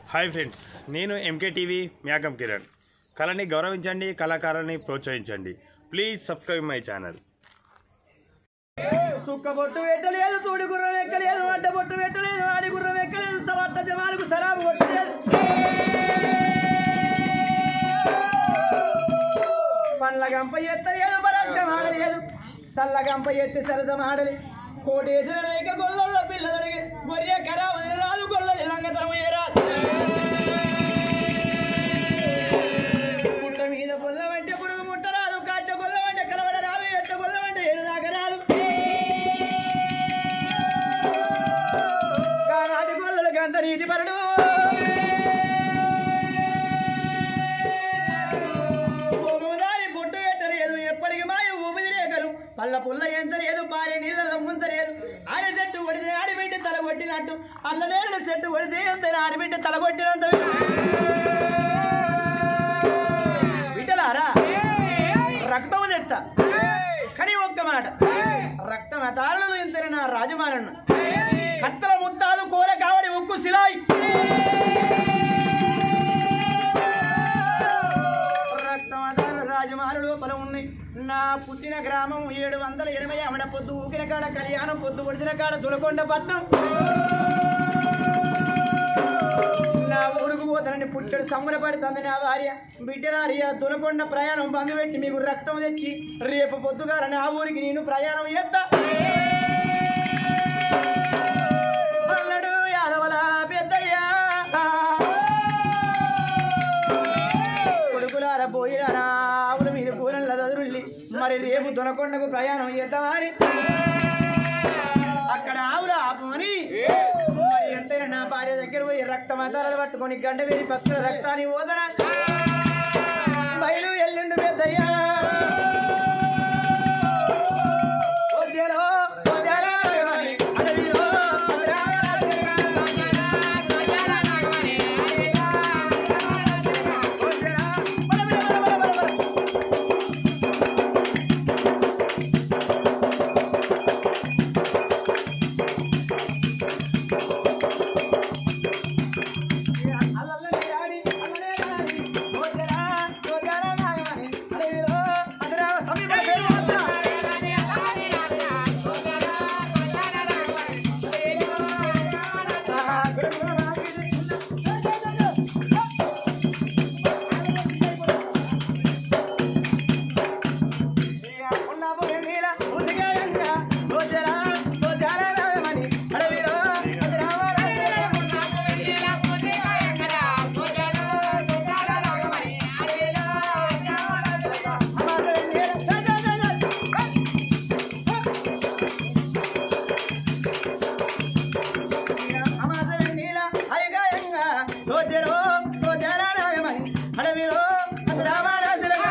Hi friends నేను MK TV మ్యాకం కిరణ్ కళని గౌరవించండి కళాకారుని ప్రోత్సహించండి ప్లీజ్ సబ్స్క్రైబ్ మై ఛానల్ సుక్క బొట్టు పెట్టలేదు తూడి గుర్రం ఎక్కలేదు అడ్డ బొట్టు పెట్టలేదు ఆడి గుర్రం ఎక్కలేదు సవట్ట జవాలకు సలాము కొట్టలేదు పండ్ల గంప ఎత్తలేదు పరాక్షం ఆడలేదు సల్ల గంప ఎత్తి సరదం ఆడలి కోటేసిన రేఖ గొల్ల పిల్లదడిగి గొర్రె కరా వదిలి రాదు గొల్లది లంగతరం ఏ రాదు పుట్ట మీద పొల్ల వంటే పురుగు ముట్ట రాదు కాట గొల్ల వంటే కలవడ రాదు ఎట్ట గొల్ల వంటే ఏడు దాకా రాదు కానాటి గొల్లలకి అంత నీటి పరడు భూమిదారి బొట్టు పెట్టలేదు ఎప్పటికి మాయ ఊపిది రేఖలు పల్ల పుల్ల ఎంత లేదు పారే నీళ్ళలో ముంచలేదు ఆడి చెట్టు కొడితే ఆడిబిడ్డ తల కొట్టినట్టు అల్ల నేరుడు చెట్టు కొడితే ఎంత ఆడిబిడ్డ తల కొట్టినంత బిడ్డలారా రక్తము తెస్తా కానీ ఒక్క మాట రక్తం అతాలను ఇంతని నా రాజమానన్న కత్తల ముత్తాలు కూర కావడి ఉక్కు సిలాయి రక్తం అతాలు రాజమానులు లోపల ఉన్నాయి నా పుట్టిన గ్రామం ఏడు వందల ఎనభై ఆవిడ పొద్దు ఊకిన కాడ కళ్యాణం పొద్దు ఒడిచిన కాడ దులకొండ పట్నం నా ఊరుకు పోతానని పుట్టడు సంబరపడుతుంది నా భార్య బిడ్డలారియ దునకొండ ప్రయాణం బంధు పెట్టి మీకు రక్తం తెచ్చి రేపు పొద్దుగాల నా ఊరికి నేను ప్రయాణం చేస్తా అల్లడు యాదవల పెద్దయ్యా కొడుకులార పోయిరారా ఆవుల మీద కూరల దదురుల్లి మరి రేపు దొనకొండకు ప్రయాణం చేద్దామని అక్కడ ఆవుల ఆపమని మరి ఎంతైనా నా భార్య దగ్గర పోయి రక్తం అదారాలు పట్టుకొని గంట వేరి పక్కన రక్తాన్ని ఓదరా బయలు ఎల్లుండు పెద్దయ్యా వద్దేరో, వద్దేరో నాగమణి, అడవిలో వద్దేరా, బల బల బల బల బల బల. అల్లల్లే డాడి, అల్లలే డాడి, వద్దేరా, వద్దేరా నాగమణి, అడవిలో అదరా సమీప పేరు వద్దా. అడవిలో రామారాజులుగా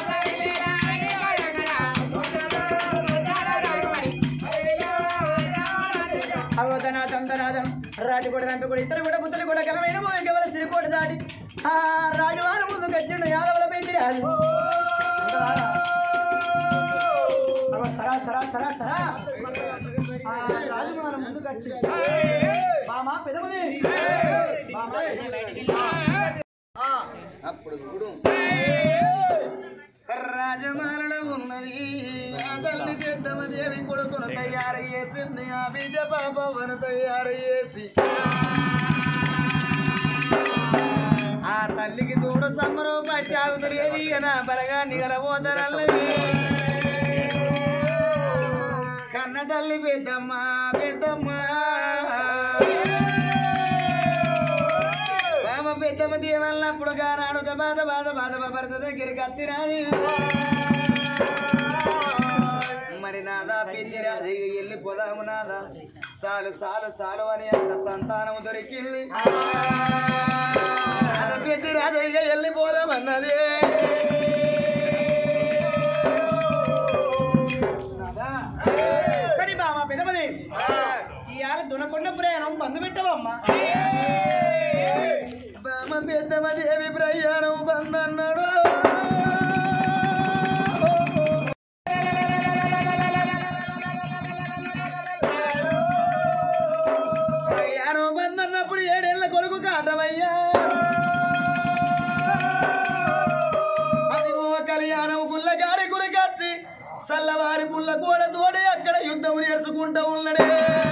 అవతన తంతనాదం రాజు కూడా రంపి కూడా ఇద్దరు కూడా బుద్ధులు కూడా కలమైన కేవలం సిరికోట దాటి ఆ రాజువారు ముందు కట్టిండు యాదవుల పెంచి రాజు అవ సరా సరా సరా సరా ఆ రాజువారు ముందు కట్టి మామా పెదమది మామా అప్పుడు చూడు రాజమాలలో ఉన్నది ఆ తల్లి పెద్దమ్మ దేవి కొడుకును తయారు చేసింది ఆ బీజ పాపను తయారు చేసి ఆ తల్లికి తోడు సమ్మరం పట్టి ఆగుతలేదు నా బలగా నిగలబోతారల్లది కన్న తల్లి పెద్దమ్మ పెద్దమ్మ బామ పెద్దమ్మ దేవన్నప్పుడు గానాడు బాధ బాధ బాధ భర్త దగ్గరికి వచ్చినది మరి నాదా పెద్దిరాజు వెళ్ళి పోదాము నాదా చాలు చాలు చాలు అని అంత సంతానము దొరికింది నాదా పెద్దిరాజు ఇక వెళ్ళి పోదామన్నది కానీ బామ పెద్దమది ఇవాళ దునకొండ ప్రయాణం బంధు పెట్టవమ్మా బామ పెద్దమది ఏమి ప్రయాణం బంద్ అన్నాడు ప్రయాణం బంద్ అన్నప్పుడు ఏడేళ్ల కొడుకు కాటమయ్యా అది ఓ కళ్యాణం గుల్లగాడి గురికత్తి చల్లవారి పుల్ల గోడ తోడి అక్కడ యుద్ధం నేర్చుకుంటూ ఉన్నడే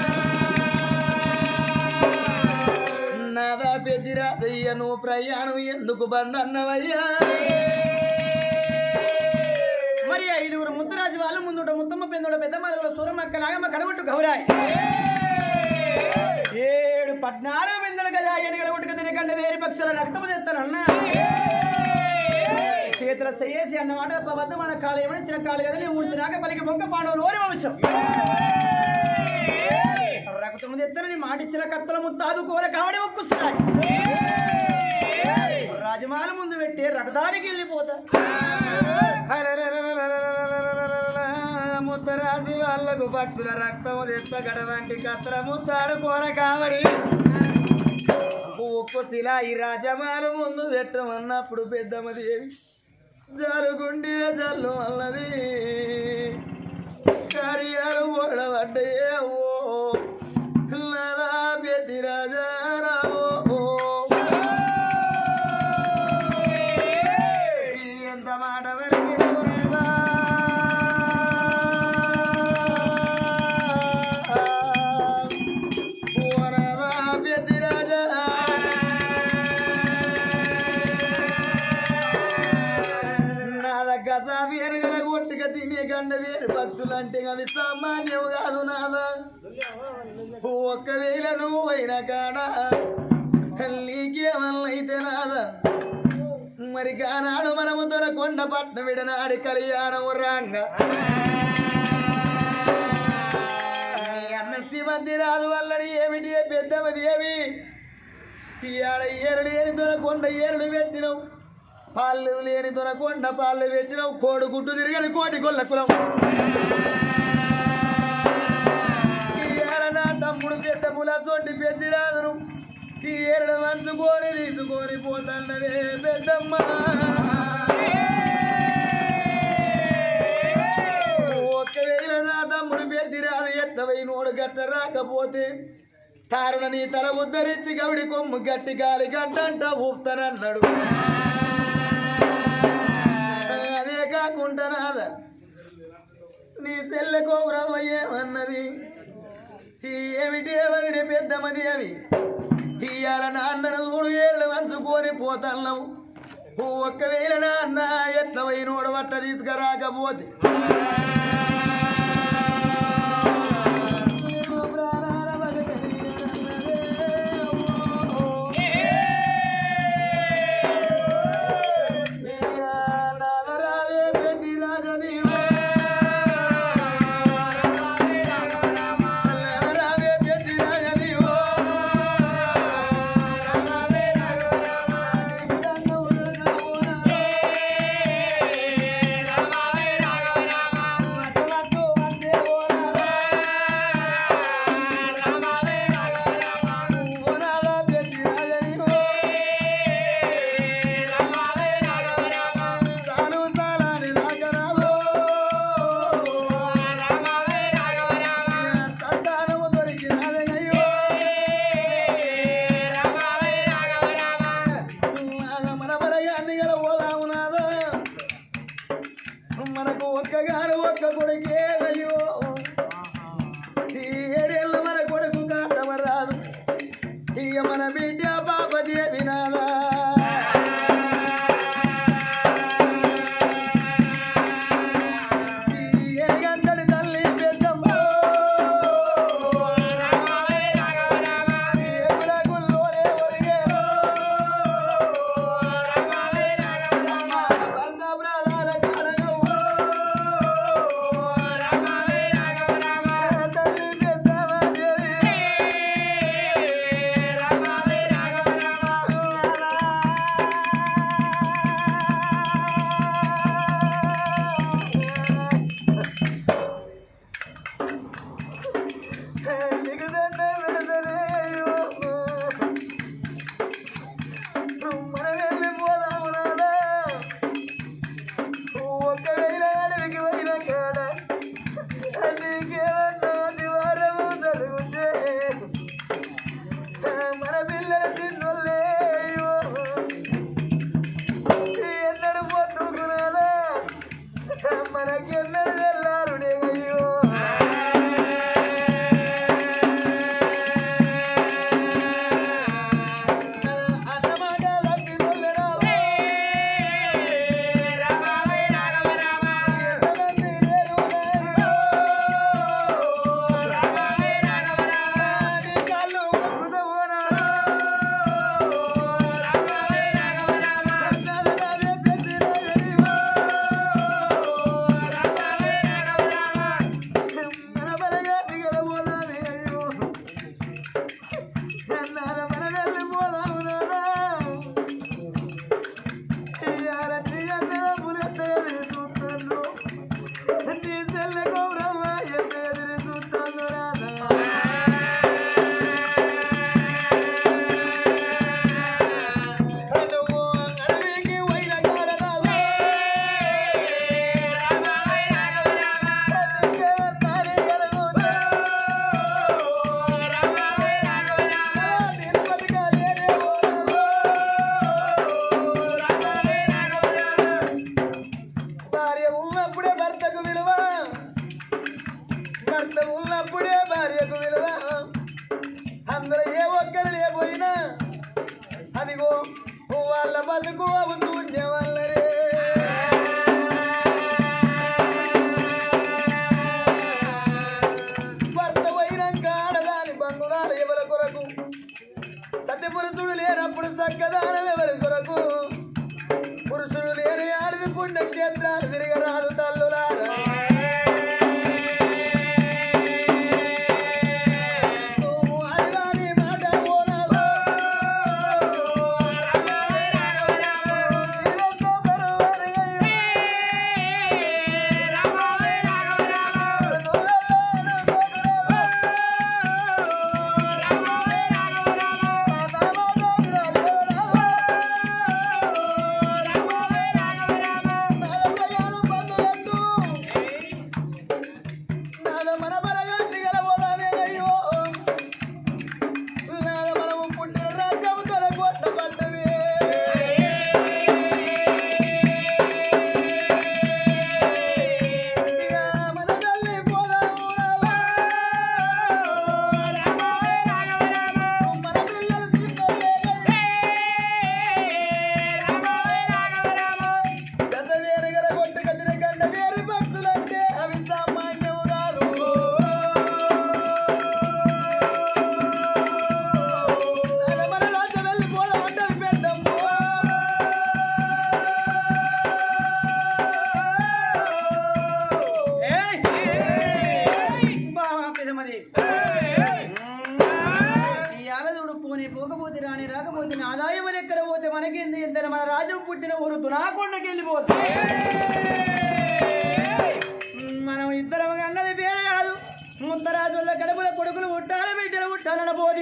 నాదా పెద్దిరాదయ్య నువ్వు ప్రయాణం ఎందుకు బందన్నవయ్యా మరి ఐదుగురు ముద్దురాజు వాళ్ళు ముందుట ముత్తమ్మ పెందుడ పెద్దమ్మల సూరమక్క నాగమ్మ కడగొట్టు గౌరాయ్ ఏడు పద్నాలుగు బిందులు కదా ఎనగల కొట్టుకు తినకండి వేరే పక్షుల రక్తము తెస్తానన్నా చేతుల చేసి అన్నమాట వద్ద మన కాలు ఏమైనా చిన్న కాలు కదా నేను ఊడుతున్నాక పలికి బొక్క పాండవులు ఓరి వంశం రక్తము తెత్తనని మాట ఇచ్చిన కత్తుల ముత్తాదు కూర కావడి ఒప్పుస్తున్నాడు రాజమాల ముందు పెట్టి రక్తానికి వెళ్ళిపోతా ముత్తరాజు వాళ్ళకు పక్షుల రక్తము తెచ్చగడ వంటి కత్తుల ముత్తాడు కూర కావడి ఉప్పు శిలా ఈ రాజమాల ముందు పెట్టమన్నప్పుడు పెద్దమదేవి జరుగుండి జల్లు అన్నది కార్యాలు ఓడబడ్డయే ఓ నరా పెద్ది రాజారావో ఎంత మాట వెలిగినవా? ఓరరా పెద్ది రాజా నాద గజాబి ఎనగల కొట్టుక తినే గండ వేరు భక్తులంటే అవి సామాన్యం కాదు నాదా ఒక్కవేళ నువ్వు అయిన కాడ నీకేమన్నైతే నాదా మరి గానాడు మనము దొరకొండ పట్నం విడనాడి కళ్యాణము రాంగ నీ అన్న శివంతి రాదు వల్లని ఏమిటి ఏ పెద్దమది ఏమి ఇవాళ ఏరు లేని దొరకొండ ఏరుడు పెట్టినవు పాలు లేని దొరకొండ పాలు పెట్టినవు కోడు గుడ్డు తిరగని కోటి కొల్ల కులం ఇవాళ నా తమ్ముడు పెద్ద పుల చోటి పెద్దిరాదును ఈ ఏరడు మంచుకొని తీసుకొని పోతాన్నవే పెద్దమ్మ ఒకవేళ నా తమ్ముడు పెద్దిరాదు ఎట్లవై నోడు గట్ట రాకపోతే తారుణ నీ తల ఉద్ధరించి గవిడి కొమ్ము గట్టి గాలి గంటంట ఊపుతానన్నాడు అదే కాకుండా నాద నీ సెల్లె కోపురమ్మ ఏమన్నది ఈ ఏమిటి వదిలి పెద్దమది అవి ఇయ్యాల నాన్నను చూడు ఏళ్ళు వంచుకొని పోతన్నావు ఒక్కవేళ నాన్న ఎట్ల పోయినోడు వట్ట తీసుకురాకపోతే రావే పెద్ది రాజనీవే రావే పెద్ది రాజనీవో వాళ్ళ బతుకు అవుతుండే వాళ్ళరే భర్త పోయినాక ఆడదాని బంధురాలు ఎవరి కొరకు సత్యపురుషుడు లేనప్పుడు చక్కదానం ఎవరి కొరకు పురుషుడు లేని ఆడది పుణ్యక్షేత్రాలు తిరగరాదు తల్లులారా నువ్వు ఆడదాని మాట ఓనవో. ఇదంతా బరువనయ్యో. గత వేరుగల కొట్టు కట్టిన గంట వేరు భక్తులంటే అవి సామాన్యం కాదు మన రాజ్యం వెళ్ళిపోదాం అంటే పెద్దమ్మ చూడు పోనీ పోకపోతే రాని రాకపోతే నా ఆదాయం అని ఎక్కడ పోతే మనకేంది ఎంత మన రాజ్యం పుట్టిన ఊరు దునాకొండకి వెళ్ళిపోతే మనం ఇద్దరం అన్నది పేరు కాదు ముత్తరాజుల గడపల కొడుకులు పుట్టాలి బిడ్డలు పుట్టాలన్న పోది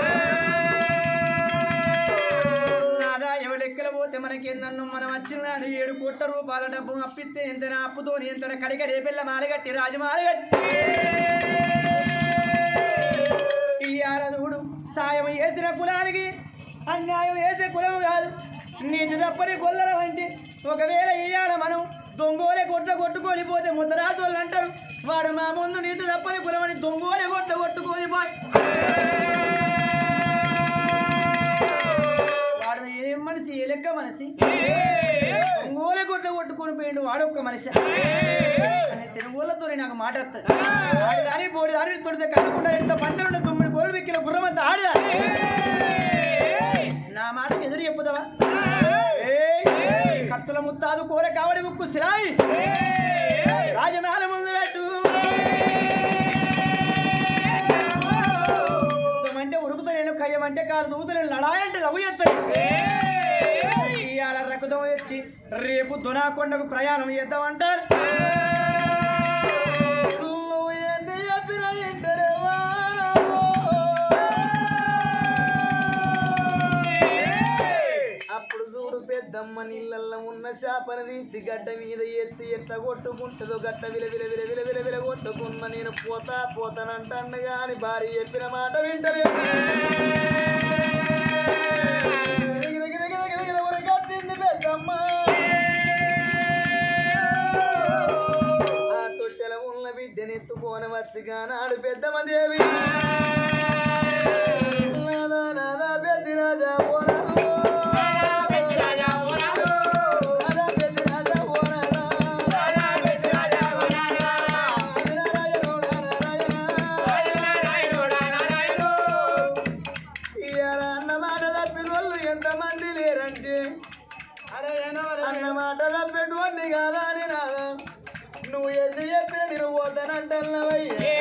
నాదా ఎవడెక్కల పోతే మనకేందన్ను మనం వచ్చిన నాడు ఏడు కోట్ల రూపాయల డబ్బు అప్పిస్తే ఎంతన అప్పుతో ఎంతన కడిగ రేపెళ్ళ మాలగట్టి రాజు మాలగట్టి ఇయ్యాలదుడు సాయం చేసిన కులానికి అన్యాయం చేసే కులం కాదు నీతి తప్పని గొల్లల వంటి ఒకవేళ ఇయ్యాల మనం దొంగోలే కొట్ట కొట్టుకొని పోతే ముద్దరాజు వాళ్ళు అంటారు వాడు మా ముందు నీతి తప్పని కులం అని దొంగోలే కొట్ట కొట్టుకొని పోయి వాడు ఏం మనిషి ఏ లెక్క మనిషి దొంగోలే కొట్ట కొట్టుకొని పోయిండు వాడు ఒక్క మనిషి అని తెలుగులతో నాకు మాట వస్తుంది ఆడి దాని పోడి దాని తొడితే కనుకుండా ఎంత పంటలుండే తొమ్మిది కోలు వెక్కిన గుర్రమంతా ఆడదా నా మాటకి ఎదురు చెప్పుదావా ఏయ్! కత్తుల ముత్తాదు కూర కావడి ముక్కు సిరాయి రాజమహల ముందు పెట్టు యుద్ధమంటే ఉరుకుతలేను కయ్యమంటే కారు దూతలేను లడాయంటే లవ్ చేస్తాయి ఇవాళ రకుతం వచ్చి రేపు దునాకొండకు ప్రయాణం చేద్దామంటారు నువ్వు ఎన్ని చెప్పినా ఇంటరేవా? అప్పుడు చూడు పెద్దమ్మ నీళ్ళల్లో ఉన్న చేపను తీసి గడ్డ మీద ఎత్తి ఎట్లా కొట్టుకుంటుందో గట్ట విల విల విల విల విల విల కొట్టుకున్న నేను పోతా పోతానంటాను గాని భార్య చెప్పిన మాట వింటలే గిద గిద గిద గిద గిద ఉరకట్టింది పెద్దమ్మ ఆ తొట్టెల ఉన్న బిడ్డని ఎత్తుకోని వచ్చి గానాడు పెద్దమ్మ దేవి నాదా నాదా పెద్ది రాజా పోరాదు నాదా పెద్ది రాజా పోరాదా ఇయ్యాల అన్న మాట తప్పిన వాళ్ళు ఎంతమంది లేరంటే అన్న మాట తప్పెటువంటి కాదా అని నాదా నువ్వు ఎన్ని చెప్పిన నేను పోతానంటల్లవయ్యే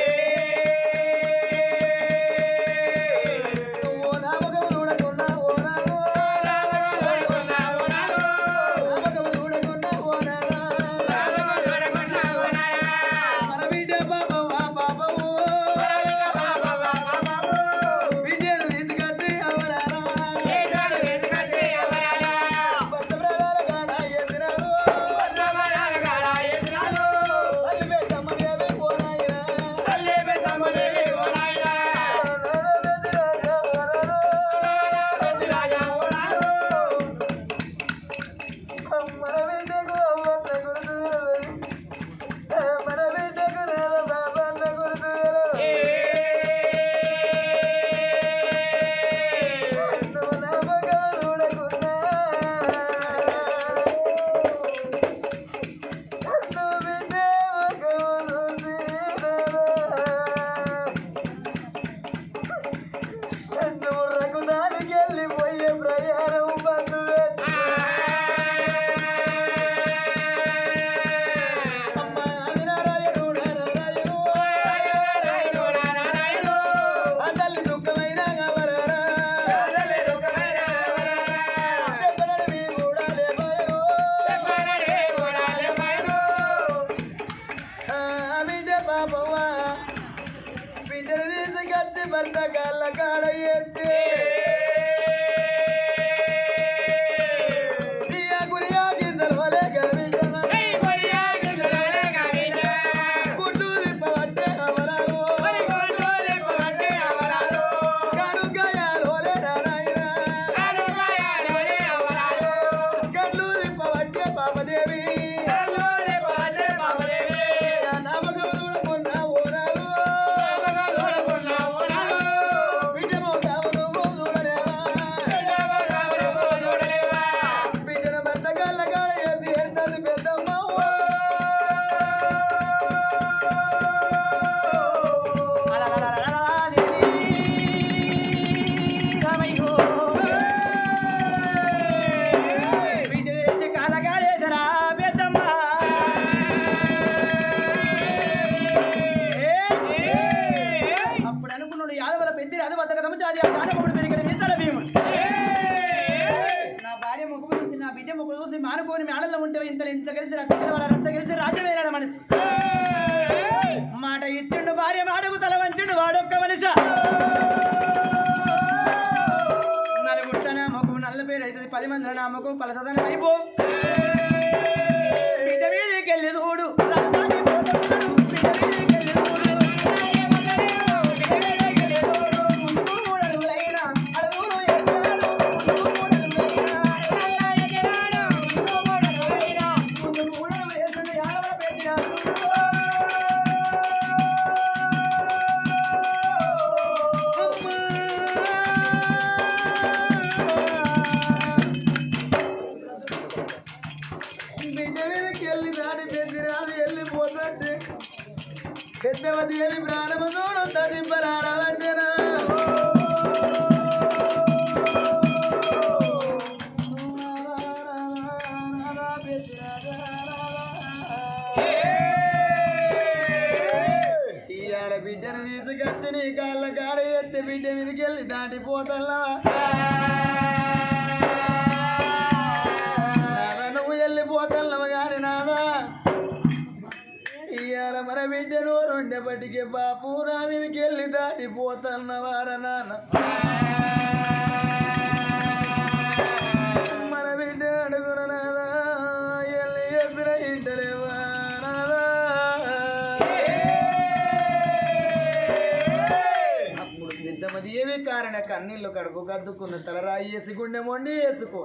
నువ్వు నా ముఖం చూడకుండా ఓనాడు నా ముఖం చూడకుండా ఓనాడా మన బిడ్డ పాపం ఆ పాపము బిడ్డను తీసుకొచ్చి అవరారా భక్త ప్రజల కాడ ఎదురాడు తల్లి పెద్దమ్మ దేవి పోనాయిరా పది మంది నామకు పలసదనం అయిపో బిడ్డ మీదకి వెళ్ళి చూడు రాజధాని పోతున్నాడు. బిడ్డ మీదకి వెళ్ళి చూడు. బిడ్డ మీదకి వెళ్ళి చూడు. ముందు మూడు అడుగులైనా అడుగులు ఎత్తాడు. ముందు మూడు అడుగులైనా ముందు మూడు అడుగులైనా ముందు మూడు అడుగులు వేసుకుని ఆడ పెట్టినాడు. బిడ్డ మీదకి వెళ్ళి దాడి పెద్దిరాదు వెళ్ళిపోతుంటే పెద్దవది ఏమి ప్రాణము చూడు తదింపరాడవంటేనా ఇవాళ బిడ్డను తీసుకొచ్చి నీ కాళ్ళ కాడ ఎత్తి బిడ్డ మీదకి వెళ్ళి దాటిపోతల్లా నాదా నువ్వు వెళ్ళిపోతల్లవు గాని నాదా ఇవాళ మన బిడ్డను రెండేపటికి బాపు నా మీదకి వెళ్ళి దాటిపోతన్నవార నాన్న మన బిడ్డ అడుగున నాదా ఎల్లి ఎదుర ఇంటలేవా నాదా అప్పుడు పెద్దమది ఏవి కారణ కన్నీళ్ళు కడుపు కద్దుకున్న తలరాయి వేసి గుండె మొండి వేసుకో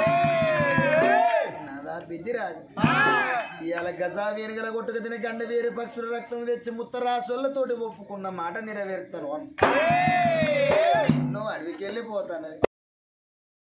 నాదా బిద్దిరాజు ఇవాళ గజా వేరుగల కొట్టుకు తిన గండ వేరే పక్షుల రక్తం తెచ్చి ముత్తరాసోళ్ళతోటి ఒప్పుకున్న మాట నెరవేరుతాను నువ్వు అడవికి వెళ్ళిపోతాను